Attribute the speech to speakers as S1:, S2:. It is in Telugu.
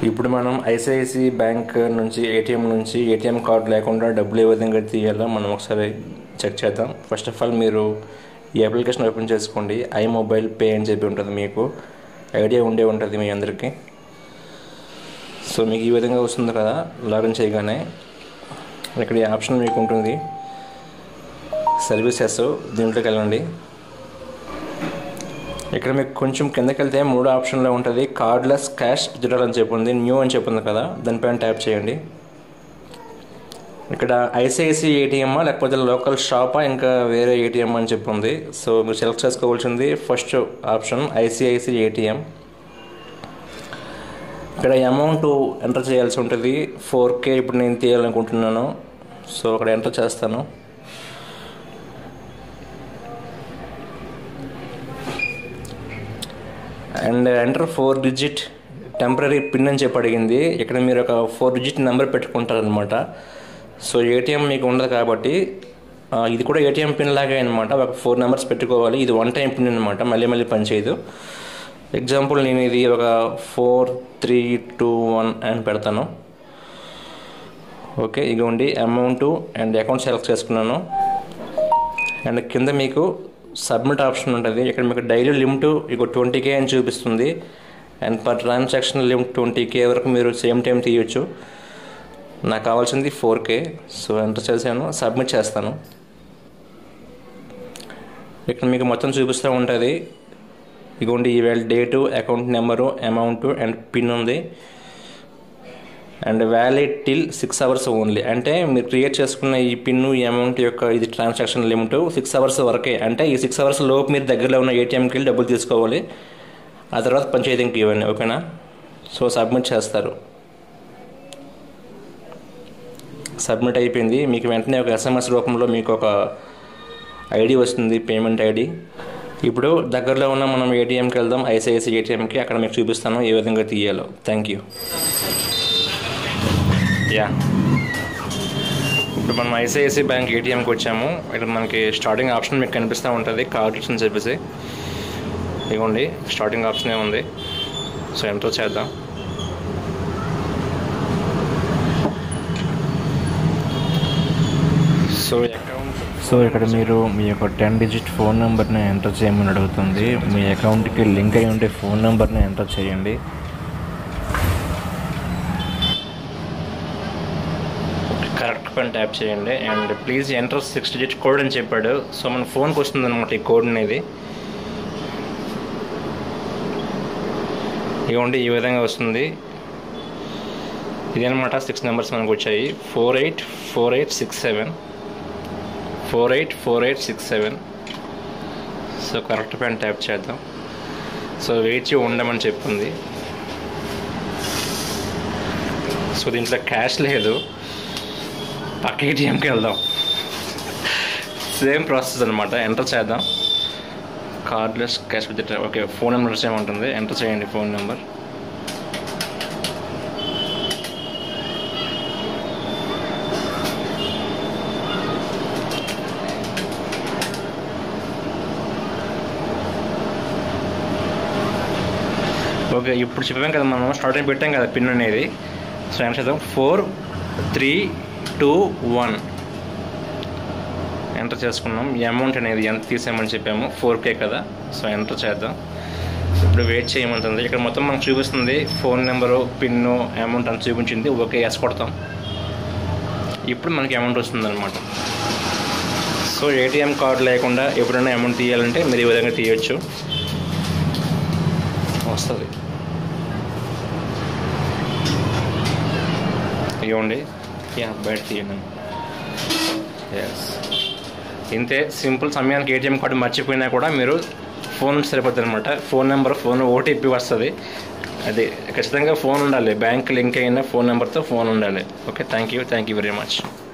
S1: ఇప్పుడు మనం ఐసిఐసి బ్యాంక్ నుంచి ఏటీఎం నుంచి ఏటీఎం కార్డు లేకుండా డబ్బులు ఏ విధంగా తీయాలో మనం ఒకసారి చెక్ చేద్దాం ఫస్ట్ ఆఫ్ ఆల్ మీరు ఈ అప్లికేషన్ ఓపెన్ చేసుకోండి ఐ మొబైల్ పే అని చెప్పి ఉంటుంది మీకు ఐడియా ఉండే ఉంటుంది మీ అందరికీ సో మీకు ఈ విధంగా వస్తుంది కదా లాగిన్ చేయగానే ఇక్కడ ఈ ఆప్షన్ మీకు ఉంటుంది సర్వీసెస్ దీంట్లోకి వెళ్ళండి ఇక్కడ మీకు కొంచెం కిందకి వెళ్తే మూడో ఆప్షన్లో ఉంటుంది కార్డ్లెస్ క్యాష్ డిజిటల్ అని చెప్పి ఉంది న్యూ అని చెప్పింది కదా దానిపైన ట్యాప్ చేయండి ఇక్కడ ఐసిఐసి ఏటీఎమ్మా లేకపోతే లోకల్ షాపా ఇంకా వేరే ఏటీఎం అని చెప్పి ఉంది సో మీరు సెలెక్ట్ చేసుకోవాల్సింది ఫస్ట్ ఆప్షన్ ఐసిఐసి ఏటీఎం ఇక్కడ అమౌంట్ ఎంటర్ చేయాల్సి ఉంటుంది ఫోర్ కే ఇప్పుడు నేను తీయాలనుకుంటున్నాను సో అక్కడ ఎంటర్ చేస్తాను and enter four digit temporary pin అని చెప్పి అడిగింది ఇక్కడ మీరు ఒక ఫోర్ డిజిట్ నెంబర్ పెట్టుకుంటారనమాట సో ఏటీఎం మీకు ఉండదు కాబట్టి ఆ, ఇది కూడా ఏటీఎం పిన్ లాగే అనమాట ఒక ఫోర్ నెంబర్స్ పెట్టుకోవాలి ఇది వన్ టైం పిన్ అనమాట మళ్ళీ మళ్ళీ పనిచేయదు ఎగ్జాంపుల్ నేను ఇది ఒక ఫోర్ త్రీ టూ వన్ అని పెడతాను ఓకే ఇదిగోండి అమౌంట్ అండ్ అకౌంట్ సెలెక్ట్ చేసుకున్నాను అండ్ కింద మీకు సబ్మిట్ ఆప్షన్ ఉంటుంది ఇక్కడ మీకు డైలీ లిమిట్ ఇక ట్వంటీ కే అని చూపిస్తుంది and per transaction limit twenty K వరకు మీరు సేమ్ టైం తీయొచ్చు నాకు కావాల్సింది ఫోర్ కే సో ఎంటర్ చేశాను సబ్మిట్ చేస్తాను ఇక్కడ మీకు మొత్తం చూపిస్తూ ఉంటుంది ఇదిగోండి ఈవేళ date account number amount and pin ఉంది and valid till six hours only అంటే మీరు క్రియేట్ చేసుకున్న ఈ పిన్ ఈ అమౌంట్ యొక్క ఇది ట్రాన్సాక్షన్ లిమిట్ సిక్స్ అవర్స్ వరకే అంటే ఈ సిక్స్ అవర్స్ లోపు మీరు దగ్గరలో ఉన్న ఏటీఎంకి వెళ్ళి డబ్బులు తీసుకోవాలి ఆ తర్వాత పంచాయతీకి ఇవ్వండి ఓకేనా సో సబ్మిట్ చేస్తారు సబ్మిట్ అయిపోయింది మీకు వెంటనే ఒక ఎస్ఎంఎస్ రూపంలో మీకు ఒక ఐడి వస్తుంది పేమెంట్ ఐడి ఇప్పుడు దగ్గరలో ఉన్న మనం ఏటీఎంకి వెళ్దాం ఐసిఐసి ఏటీఎంకి అక్కడ మీకు చూపిస్తాను ఏ విధంగా తీయాలో థ్యాంక్ యూ యా ఇప్పుడు మనం ఐసిఐసి బ్యాంక్ ఏటీఎంకి వచ్చాము ఇక్కడ మనకి స్టార్టింగ్ ఆప్షన్ మీకు కనిపిస్తూ ఉంటుంది కార్డ్స్ అని చెప్పేసి ఇదిగోండి స్టార్టింగ్ ఆప్షనే ఉంది సో ఎంటర్ చేద్దాం సో అకౌంట్
S2: సో ఇక్కడ మీరు మీ యొక్క టెన్ డిజిట్ ఫోన్ నెంబర్ని ఎంటర్ చేయమని అడుగుతుంది మీ అకౌంట్కి లింక్ అయి ఉండే ఫోన్ నెంబర్ని ఎంటర్ చేయండి
S1: కరెక్ట్ పని ట్యాప్ చేయండి and please enter six digit code అని చెప్పాడు సో మన ఫోన్కి వస్తుంది అనమాట ఈ కోడ్ అనేది ఇవ్వండి ఈ విధంగా వస్తుంది ఇదనమాట సిక్స్ నెంబర్స్ మనకు వచ్చాయి four eight four eight six seven four eight four eight six seven so correct పైన ట్యాప్ చేద్దాం సో వేచి ఉండమని చెప్తుంది సో దీంట్లో క్యాష్ లేదు పక్క ఏటీఎంకి వెళ్దాం సేమ్ ప్రాసెస్ అనమాట ఎంటర్ చేద్దాం cardless cash with okay phone number same ఉంటుంది ఎంటర్ చేయండి ఫోన్ నెంబర్ ఓకే ఇప్పుడు చెప్పాం కదా మనం స్టార్టింగ్ పెట్టాం కదా పిన్ అనేది సో ఎంటర్ చేద్దాం four three two one enter చేసుకున్నాం ఈ అమౌంట్ అనేది ఎంత తీసామని చెప్పాము ఫోర్ కే కదా సో ఎంటర్ చేద్దాం ఇప్పుడు వెయిట్ చేయమంటుంది ఇక్కడ మొత్తం మనకు చూపిస్తుంది ఫోన్ నెంబరు పిన్ను అమౌంట్ అంత చూపించింది ఓకే ఎస్ కొడతాం ఇప్పుడు మనకి అమౌంట్ వస్తుంది అనమాట సో ఏటీఎం కార్డు లేకుండా ఎప్పుడైనా అమౌంట్ తీయాలంటే మీరు ఈ విధంగా తీయొచ్చు వస్తుంది ఇవ్వండి యా బయట తీయండి ఎస్ ఇంతే సింపుల్ సమయానికి ఏటీఎం కార్డు మర్చిపోయినా కూడా మీరు ఫోన్ సరిపోతుంది అనమాట ఫోన్ నెంబర్ ఫోన్ ఓటీపీ వస్తుంది అది ఖచ్చితంగా ఫోన్ ఉండాలి బ్యాంక్ లింక్ అయిన ఫోన్ నెంబర్తో ఫోన్ ఉండాలి okay thank you thank you very much